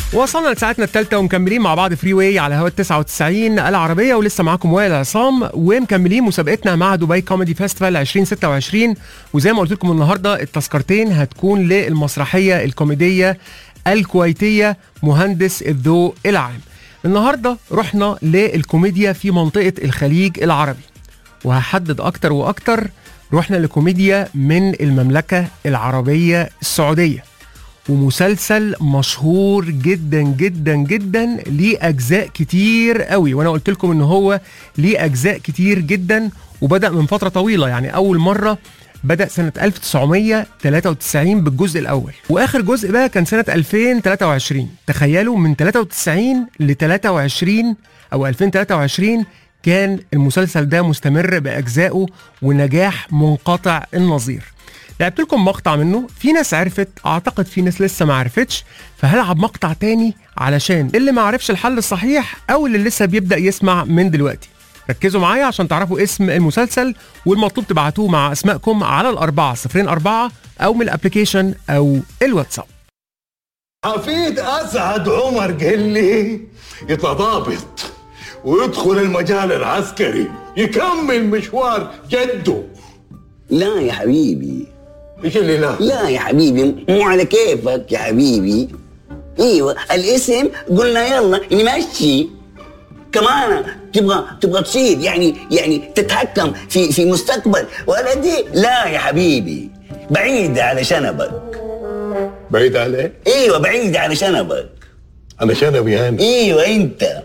وصلنا لساعتنا الثالثة ومكملين مع بعض فري واي على هوا 99 العربية ولسه معاكم وائل عصام ومكملين مسابقتنا مع دبي كوميدي فيستيفال 2026 وزي ما قلت لكم النهارده التذكرتين هتكون للمسرحية الكوميدية الكويتية مهندس الذوق العام. النهارده رحنا للكوميديا في منطقة الخليج العربي وهحدد أكتر وأكتر رحنا لكوميديا من المملكة العربية السعودية. ومسلسل مشهور جدا جدا جدا ليه اجزاء كتير قوي وانا قلت لكم ان هو ليه اجزاء كتير جدا وبدا من فتره طويله يعني اول مره بدا سنه 1993 بالجزء الاول واخر جزء بقى كان سنه 2023 تخيلوا من 93 ل 23 او 2023 كان المسلسل ده مستمر باجزائه ونجاح منقطع النظير لعبت لكم مقطع منه في ناس عرفت اعتقد في ناس لسه ما عرفتش فهلعب مقطع تاني علشان اللي ما عرفش الحل الصحيح او اللي لسه بيبدا يسمع من دلوقتي ركزوا معايا عشان تعرفوا اسم المسلسل والمطلوب تبعتوه مع اسمائكم على الأربعة صفرين أربعة أو من الابليكيشن أو الواتساب حفيد اسعد عمر قال لي يتضابط ويدخل المجال العسكري يكمل مشوار جده لا يا حبيبي ايش اللي لا لا يا حبيبي مو على كيفك يا حبيبي ايوه الاسم قلنا يلا نمشي كمان تبغى تبغى تصير يعني يعني تتحكم في في مستقبل ولدي لا يا حبيبي بعيدة على شنبك بعيد عليه ايوه بعيدة على شنبك انا شنبي يعني ايوه انت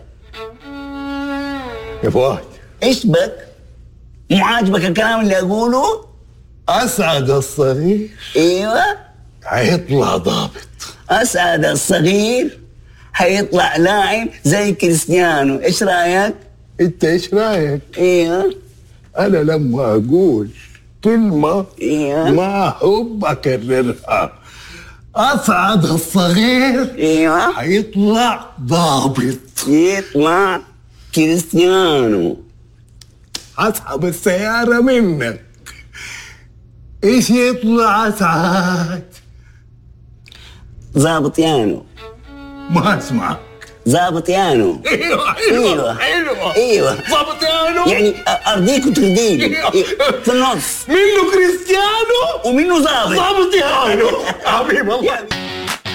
يا فؤاد ايش بك؟ مو عاجبك الكلام اللي اقوله؟ اسعد الصغير ايوه هيطلع ضابط اسعد الصغير حيطلع لاعب زي كريستيانو ايش رايك؟ انت ايش رايك ايوه انا لما اقول كلمه ايوه ما احب اكررها اسعد الصغير ايوه هيطلع ضابط يطلع كريستيانو اسحب السياره منك ايش يطلع اسعد ظابط يانو ما اسمعك ظابط يانو ايوه ايوه حلوه ايوه ضابط يانو يعني ارضيك وترضيني إيه، في النص منه كريستيانو ومنه ظابط ضابط يانو حبيب الله يا